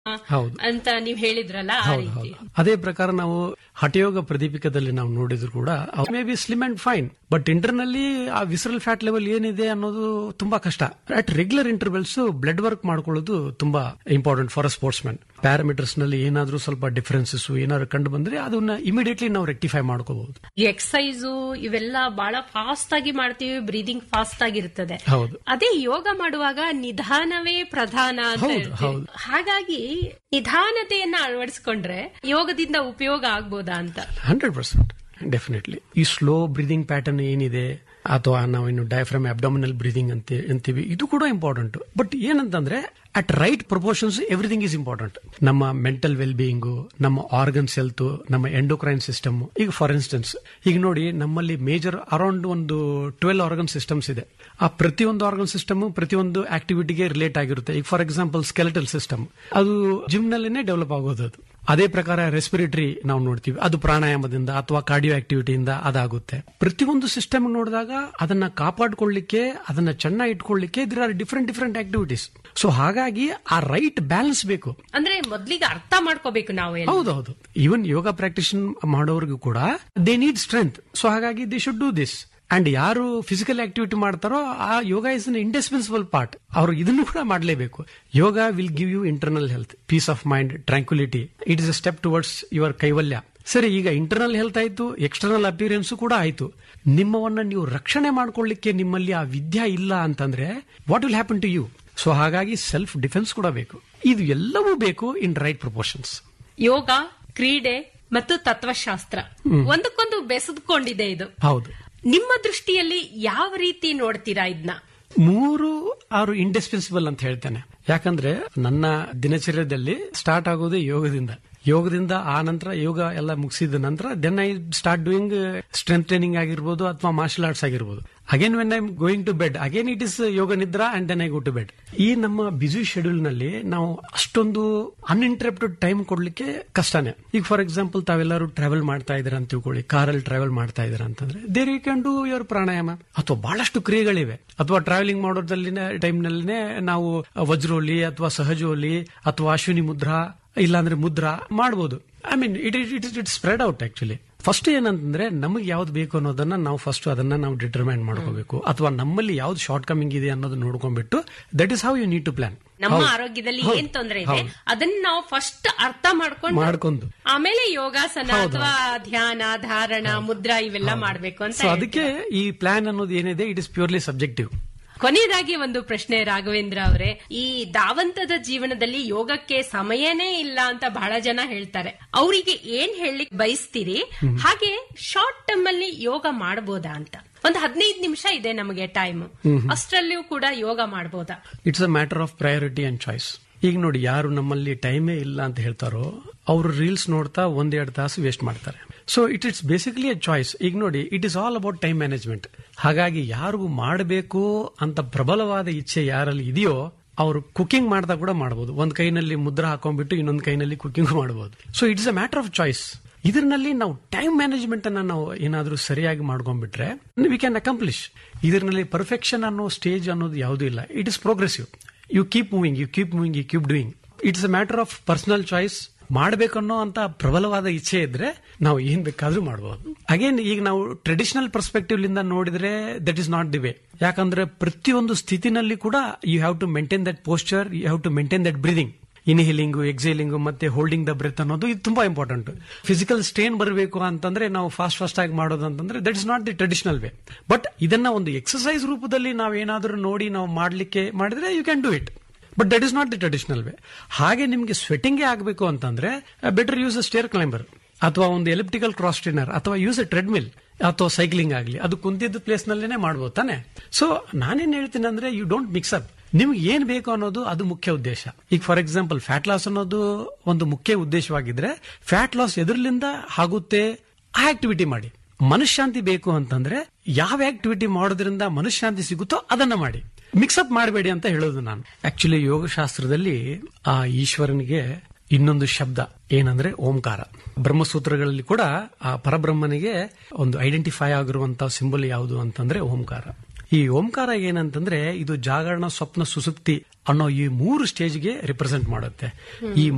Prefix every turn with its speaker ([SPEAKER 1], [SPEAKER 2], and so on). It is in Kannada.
[SPEAKER 1] ಹೌದು.
[SPEAKER 2] ಅಂತ ನೀವ್ ಹೇಳಿದ್ರಲ್ಲ ಆ
[SPEAKER 1] ಹೌದು
[SPEAKER 2] ರೀತಿ
[SPEAKER 1] ಹೌದು ಅದೇ ಪ್ರಕಾರ ನಾವು ಹಠಯೋಗ ಪ್ರದೀಪಿಕದಲ್ಲಿ ನಾವು ನೋಡಿದ್ರು ಕೂಡ may be slim and fine but ಇಂಟರ್ನಲ್ಲಿ ಆ ವಿಸರಲ್ ಫ್ಯಾಟ್ ಲೆವೆಲ್ ಏನಿದೆ ಅನ್ನೋದು ತುಂಬಾ ಕಷ್ಟ at regular intervals blood work ಮಾಡ್ಕೊಳ್ಳೋದು ತುಂಬಾ important for a sportsman parameters ನಲ್ಲಿ ಏನಾದ್ರೂ ಸ್ವಲ್ಪ ಡಿಫರೆನ್ಸಸ್ ಏನಾದ್ರು ಕಂಡು ಬಂದ್ರೆ ಅದನ್ನ ಇಮಿಡಿಯೇಟ್ಲಿ ನಾವು ರೆಕ್ಟಿಫೈ ಮಾಡ್ಕೋಬಹುದು
[SPEAKER 2] ಎಕ್ಸಸೈಸು ಇವೆಲ್ಲ ಬಹಳ ಫಾಸ್ಟ್ ಆಗಿ ಮಾಡ್ತೀವಿ ಬ್ರೀದಿಂಗ್ ಫಾಸ್ಟ್ ಆಗಿರ್ತದೆ
[SPEAKER 1] ಹೌದು
[SPEAKER 2] ಅದೇ ಯೋಗ ಮಾಡುವಾಗ ನಿಧಾನವೇ ಪ್ರಧಾನ ಅಂತ
[SPEAKER 1] ಹೌದು,
[SPEAKER 2] ಹೇಳ್ತೀವಿ.
[SPEAKER 1] ಹೌದು.
[SPEAKER 2] ಹಾಗಾಗಿ ನಿಧಾನತೆಯನ್ನ ಅಳವಡಿಸಿಕೊಂಡ್ರೆ ಯೋಗದಿಂದ ಉಪಯೋಗ ಆಗ್ಬೋದಾ ಅಂತ
[SPEAKER 1] ಹಂಡ್ರೆಡ್ ಪರ್ಸೆಂಟ್ ಡೆಫಿನೆಟ್ಲಿ ಈ ಸ್ಲೋ ಬ್ರೀದಿಂಗ್ ಪ್ಯಾಟರ್ನ್ ಏನಿದೆ ಅಥವಾ ನಾವಿನ್ನು ಡಯಾಫ್ರಮ್ ಅಬ್ಡಮಿನಲ್ ಬ್ರೀದಿಂಗ್ ಅಂತ ಅಂತೀವಿ ಇದು ಕೂಡ ಇಂಪಾರ್ಟೆಂಟ್ ಬಟ್ ಏನಂತಂದ್ರೆ at right proportions everything is important ನಮ್ಮ ಮೆಂಟಲ್ ವೆಲ್ ಬೀಯಿಂಗು ನಮ್ಮ ಆರ್ಗನ್ಸ್ ಹೆಲ್ತ್ ನಮ್ಮ ಎಂಡೋಕ್ರೈನ್ ಸಿಸ್ಟಮ್ ಈಗ ಫಾರ್ ಇನ್ಸ್ಟೆನ್ಸ್ ಈಗ ನೋಡಿ ನಮ್ಮಲ್ಲಿ ಮೇಜರ್ ಅರೌಂಡ್ ಒಂದು ಟ್ವೆಲ್ ಆರ್ಗನ್ ಸಿಸ್ಟಮ್ಸ್ ಇದೆ ಆ ಪ್ರತಿಯೊಂದು ಆರ್ಗನ್ ಸಿಸ್ಟಮ್ ಪ್ರತಿಯೊಂದು ಆಕ್ಟಿವಿಟಿಗೆ ರಿಲೇಟ್ ಆಗಿರುತ್ತೆ ಈಗ ಫಾರ್ ಎಕ್ಸಾಂಪಲ್ ಸ್ಕೆಲೆಟಲ್ ಸಿಸ್ಟಮ್ ಅದು ಜಿಮ್ ನಲ್ಲೇನೆ ಡೆವಲಪ್ ಆಗೋದು ಅದು ಅದೇ ಪ್ರಕಾರ ರೆಸ್ಪಿರೇಟರಿ ನಾವು ನೋಡ್ತೀವಿ ಅದು ಪ್ರಾಣಾಯಾಮದಿಂದ ಅಥವಾ ಕಾರ್ಡಿಯೋ ಆಕ್ಟಿವಿಟಿಯಿಂದ ಅದಾಗುತ್ತೆ ಪ್ರತಿಯೊಂದು ಸಿಸ್ಟಮ್ ನೋಡಿದಾಗ ಅದನ್ನ ಕಾಪಾಡ್ಕೊಳ್ಳಿಕ್ಕೆ ಅದನ್ನ ಚೆನ್ನಾಗಿ ಇಟ್ಕೊಳ್ಳಿಕ್ಕೆ there are different different activities so ಹಾಗಾಗಿ ಆ ರೈಟ್ ಬ್ಯಾಲೆನ್ಸ್ ಬೇಕು
[SPEAKER 2] ಅಂದ್ರೆ ಮೊದ್ಲಿಗೆ ಅರ್ಥ ಮಾಡ್ಕೋಬೇಕು ನಾವು ಎಲ್ಲ.
[SPEAKER 1] ಹೌದೌದು ಈವನ್ ಯೋಗ ಪ್ರಾಕ್ಟೀಷನ್ ಮಾಡೋರ್ಗೂ ಕೂಡ ದೇ ನೀಡ್ ಸ್ಟ್ರೆಂತ್ ಸೊ ಹಾಗಾಗಿ they should do this and ಯಾರು ಫಿಸಿಕಲ್ ಆಕ್ಟಿವಿಟಿ ಮಾಡ್ತಾರೋ ಆ yoga is an indispensable part ಅವರು ಇದನ್ನು ಕೂಡ ಮಾಡಲೇಬೇಕು yoga will give you internal health peace of mind tranquility it is a step towards your kaivalya ಸರಿ ಈಗ ಇಂಟರ್ನಲ್ ಹೆಲ್ತ್ ಆಯ್ತು ಎಕ್ಸ್ಟರ್ನಲ್ ಅಪಿಯರೆನ್ಸ್ ಕೂಡ ಆಯ್ತು ನಿಮ್ಮವನ್ನ ನೀವು ರಕ್ಷಣೆ ಮಾಡ್ಕೊಳ್ಳಿಕ್ಕೆ ನಿಮ್ಮಲ್ಲಿ ಆ ವಿದ್ಯಾ ಇಲ್ಲ ಅಂತಂದ್ರೆ what will happen to you so ಹಾಗಾಗಿ ಸೆಲ್ಫ್ ಡಿಫೆನ್ಸ್ ಕೂಡ ಬೇಕು ಇದು ಎಲ್ಲವೂ ಬೇಕು ಇನ್ ರೈಟ್ ಪ್ರಪೋರ್ಷನ್ಸ್
[SPEAKER 2] ಯೋಗ ಕ್ರೀಡೆ ಮತ್ತು ತತ್ವಶಾಸ್ತ್ರ ಒಂದಕ್ಕೊಂದು ಬೆಸೆದುಕೊಂಡಿದೆ ಇದು
[SPEAKER 1] ಹೌದು
[SPEAKER 2] ನಿಮ್ಮ ದೃಷ್ಟಿಯಲ್ಲಿ ಯಾವ ರೀತಿ ನೋಡ್ತೀರಾ ಇದನ್ನ
[SPEAKER 1] ಮೂರು ಆರು ಇಂಡಿಸ್ಪೆನ್ಸಿಬಲ್ ಅಂತ ಹೇಳ್ತೇನೆ ಯಾಕಂದ್ರೆ ನನ್ನ ದಿನಚರ್ಯದಲ್ಲಿ ಸ್ಟಾರ್ಟ್ ಆಗೋದೇ ಯೋಗದಿಂದ ಯೋಗದಿಂದ ಆ ನಂತರ ಯೋಗ ಎಲ್ಲ ಮುಗಿಸಿದ ನಂತರ then I start doing strength training ಆಗಿರ್ಬೋದು ಅಥವಾ ಮಾರ್ಷಲ್ ಆರ್ಟ್ಸ್ ಆಗಿರ್ಬೋದು again when I going to bed again it is yoga nidra and then I go to bed ಈ ನಮ್ಮ ಬ್ಯುಸಿ ಶೆಡ್ಯೂಲ್ ನಲ್ಲಿ ನಾವು ಅಷ್ಟೊಂದು ಅನ್ಇಂಟರಪ್ಟೆಡ್ ಟೈಮ್ ಕೊಡ್ಲಿಕ್ಕೆ ಕಷ್ಟನೇ ಈಗ ಫಾರ್ ಎಕ್ಸಾಂಪಲ್ ತಾವೆಲ್ಲರೂ ಟ್ರಾವೆಲ್ ಮಾಡ್ತಾ ಇದ್ದೀರಾ ಅಂತ ತಿಳ್ಕೊಳ್ಳಿ ಕಾರಲ್ಲಿ ಟ್ರಾವೆಲ್ ಮಾಡ್ತಾ ಇದ್ದೀರಾ ಅಂತಂದ್ರೆ there you can do your pranayama ಅಥವಾ ಬಹಳಷ್ಟು ಕ್ರಿಯೆಗಳಿವೆ ಅಥವಾ ಟ್ರಾವೆಲಿಂಗ್ ಮಾಡೋದ್ರಲ್ಲಿ ಟೈಮ್ ನಲ್ಲಿ ನಾವು ವಜ್ರೋಲಿ ಅಥವಾ ಸಹಜೋಲಿ ಅಥವಾ ಅಶ್ವಿನಿ ಮುದ್ರಾ ಇಲ್ಲಾಂದ್ರೆ ಮುದ್ರಾ ಮಾಡಬಹುದು I mean it it it spread out actually first ಏನಂತಂದ್ರೆ ನಮಗೆ ಯಾವ್ದು ಬೇಕು ಅನ್ನೋದನ್ನ ನಾವು ಫಸ್ಟ್ ಅದನ್ನ ನಾವು ಡಿಟರ್ಮೈನ್ ಮಾಡ್ಕೋಬೇಕು ಅಥವಾ ನಮ್ಮಲ್ಲಿ ಯಾವ್ದು ಶಾರ್ಟ್ ಕಮಿಂಗ್ ಇದೆ ಅನ್ನೋದು ನೋಡ್ಕೊಂಡ್ಬಿಟ್ಟು that is how you need to plan
[SPEAKER 2] ನಮ್ಮ ಆರೋಗ್ಯದಲ್ಲಿ ಏನ್ ತೊಂದರೆ ಇದೆ ಅದನ್ನ ನಾವು ಫಸ್ಟ್ ಅರ್ಥ ಮಾಡ್ಕೊಂಡು
[SPEAKER 1] ಮಾಡ್ಕೊಂಡು
[SPEAKER 2] ಆಮೇಲೆ ಯೋಗಾಸನ ಅಥವಾ ಧ್ಯಾನ ಧಾರಣ ಮುದ್ರಾ ಇವೆಲ್ಲ ಮಾಡ್ಬೇಕು ಅಂತ
[SPEAKER 1] ಸೊ ಅದಕ್ಕೆ ಈ ಪ್ಲಾನ್ ಅನ್ನೋದು ಏನಿದೆ ಇಟ್ ಇಸ್ ಪ್ಯೂರ್ಲಿ ಸಬ್ಜೆಕ್ಟಿವ್
[SPEAKER 2] ಕೊನೆಯದಾಗಿ ಒಂದು ಪ್ರಶ್ನೆ ರಾಘವೇಂದ್ರ ಅವರೇ ಈ ದಾವಂತದ ಜೀವನದಲ್ಲಿ ಯೋಗಕ್ಕೆ ಸಮಯನೇ ಇಲ್ಲ ಅಂತ ಬಹಳ ಜನ ಹೇಳ್ತಾರೆ ಅವರಿಗೆ ಏನ್ ಹೇಳಲಿಕ್ಕೆ ಬಯಸ್ತೀರಿ ಹಾಗೆ ಶಾರ್ಟ್ ಟರ್ಮ್ ಅಲ್ಲಿ ಯೋಗ ಮಾಡಬಹುದಾ ಅಂತ ಒಂದು ಹದಿನೈದು ನಿಮಿಷ ಇದೆ ನಮಗೆ ಟೈಮ್ ಅಷ್ಟರಲ್ಲಿಯೂ ಕೂಡ ಯೋಗ ಮಾಡಬಹುದಾ
[SPEAKER 1] it's a matter of priority and choice ಈಗ ನೋಡಿ ಯಾರು ನಮ್ಮಲ್ಲಿ ಟೈಮೇ ಇಲ್ಲ ಅಂತ ಹೇಳ್ತಾರೋ ಅವರು ರೀಲ್ಸ್ ನೋಡ್ತಾ ಒಂದೆರಡು ತಾಸು ವೇಸ್ಟ್ ಮಾಡ್ತಾರೆ so it it's basically a choice ಈಗ ನೋಡಿ it is all about time management ಹಾಗಾಗಿ ಯಾರಿಗೂ ಮಾಡಬೇಕು ಅಂತ ಪ್ರಬಲವಾದ ಇಚ್ಛೆ ಯಾರಲ್ಲಿ ಇದೆಯೋ ಅವರು ಕುಕಿಂಗ್ ಮಾಡ್ತಾ ಕೂಡ ಮಾಡಬಹುದು ಒಂದ್ ಕೈನಲ್ಲಿ ಮುದ್ರ ಹಾಕೊಂಡ್ಬಿಟ್ಟು ಇನ್ನೊಂದ್ ಕೈನಲ್ಲಿ ಕುಕಿಂಗ್ ಮಾಡಬಹುದು so it's a matter of choice ಇದರಲ್ಲಿ ನಾವು ಟೈಮ್ ಮ್ಯಾನೇಜ್ಮೆಂಟ್ ಅನ್ನ ನಾವು ಏನಾದ್ರೂ ಸರಿಯಾಗಿ ಮಾಡ್ಕೊಂಡ್ಬಿಟ್ರೆ ವಿ ಕ್ಯಾನ್ ಅಕಂಪ್ಲಿಷ್ ಇದರಲ್ಲಿ ಪರ್ಫೆಕ್ಷನ್ ಅನ್ನೋ ಸ್ಟೇಜ್ ಅನ್ನೋದು ಯಾವುದೂ ಇಲ್ಲ it is progressive you keep moving you keep moving you keep doing it's a matter of personal choice ಮಾಡಬೇಕನ್ನೋ ಅಂತ ಪ್ರಬಲವಾದ ಇಚ್ಛೆ ಇದ್ರೆ ನಾವು ಏನ್ ಬೇಕಾದ್ರೂ ಮಾಡಬಹುದು ಅಗೇನ್ ಈಗ ನಾವು ಟ್ರೆಡಿಷನಲ್ ಪರ್ಸ್ಪೆಕ್ಟಿವ್ ಲಿಂದ ನೋಡಿದ್ರೆ that is not the way ಯಾಕಂದ್ರೆ ಪ್ರತಿಯೊಂದು ಸ್ಥಿತಿನಲ್ಲಿ ಕೂಡ you have to maintain that posture you have to maintain that breathing inhaling exhaling ಮತ್ತೆ ಹೋಲ್ಡಿಂಗ್ ದ ಬ್ರೆತ್ ಅನ್ನೋದು ಇದು ತುಂಬಾ ಇಂಪಾರ್ಟೆಂಟ್ ಫಿಸಿಕಲ್ ಸ್ಟ್ರೇನ್ ಬರಬೇಕು ಅಂತಂದ್ರೆ ನಾವು ಫಾಸ್ಟ್ ಫಾಸ್ಟ್ ಆಗಿ ಮಾಡೋದು ಅಂತಂದ್ರೆ that is not the traditional way but ಇದನ್ನ ಒಂದು ಎಕ್ಸಸೈಸ್ ರೂಪದಲ್ಲಿ ನಾವೇನಾದ್ರೂ ನೋಡಿ ನಾವು ಮಾಡ್ಲಿಕ್ಕೆ ಮಾಡಿದ್ರೆ you can do it but that is not the traditional way ಹಾಗೆ ನಿಮಗೆ ಸ್ವೆಟಿಂಗೇ ಆಗಬೇಕು ಅಂತಂದ್ರೆ better use a stair climber ಅಥವಾ ಒಂದು ಎಲಿಪ್ಟಿಕಲ್ ಕ್ರಾಸ್ ಟ್ರೈನರ್ ಅಥವಾ ಯೂಸ್ ಎ ಟ್ರೆಡ್ಮಿಲ್ ಅಥವಾ ಸೈಕ್ಲಿಂಗ್ ಆಗಲಿ ಅದು ಕುಂತಿದ್ದ ಪ್ಲೇಸ್ ನಲ್ಲೇನೆ ಮಾಡ್ಬೋದು ತಾನೆ ಸೊ ನಾನೇನ್ ಹೇಳ್ತೀನಿ ಅಂದ್ರೆ ಯು ಡೋಂಟ್ ಮಿಕ್ಸ್ ಅಪ್ ನಿಮ್ಗೆ ಏನ್ ಬೇಕು ಅನ್ನೋದು ಅದು ಮುಖ್ಯ ಉದ್ದೇಶ ಈಗ ಫಾರ್ ಎಕ್ಸಾಂಪಲ್ ಫ್ಯಾಟ್ ಲಾಸ್ ಅನ್ನೋದು ಒಂದು ಮುಖ್ಯ ಉದ್ದೇಶವಾಗಿದ್ರೆ ಫ್ಯಾಟ್ ಲಾಸ್ ಎದುರ್ಲಿಂದ ಆಗುತ್ತೆ ಆ ಆಕ್ಟಿವಿಟಿ ಮಾಡಿ ಮನಃಶಾಂತಿ ಬೇಕು ಅಂತಂದ್ರೆ ಯಾವ ಆಕ್ಟಿವಿಟಿ ಮಾಡೋದ್ರಿಂದ ಮನಃಶಾಂತಿ ಸಿಗುತ್ತೋ ಅದನ್ನ ಮಾಡಿ ಮಿಕ್ಸಪ್ ಮಾಡಬೇಡಿ ಅಂತ ಹೇಳೋದು ನಾನು ಆಕ್ಚುಲಿ ಯೋಗಶಾಸ್ತ್ರದಲ್ಲಿ ಆ ಈಶ್ವರನಿಗೆ ಇನ್ನೊಂದು ಶಬ್ದ ಏನಂದ್ರೆ ಓಂಕಾರ ಬ್ರಹ್ಮಸೂತ್ರಗಳಲ್ಲಿ ಕೂಡ ಆ ಪರಬ್ರಹ್ಮನಿಗೆ ಒಂದು ಐಡೆಂಟಿಫೈ ಆಗಿರುವಂತಹ ಸಿಂಬಲ್ ಯಾವುದು ಅಂತಂದ್ರೆ ಓಂಕಾರ ಈ ಓಂಕಾರ ಏನಂತಂದ್ರೆ ಇದು ಜಾಗರಣ ಸ್ವಪ್ನ ಸುಸುಪ್ತಿ ಅನ್ನೋ ಈ ಮೂರು ಸ್ಟೇಜ್ಗೆ ರಿಪ್ರೆಸೆಂಟ್ ಮಾಡುತ್ತೆ ಈ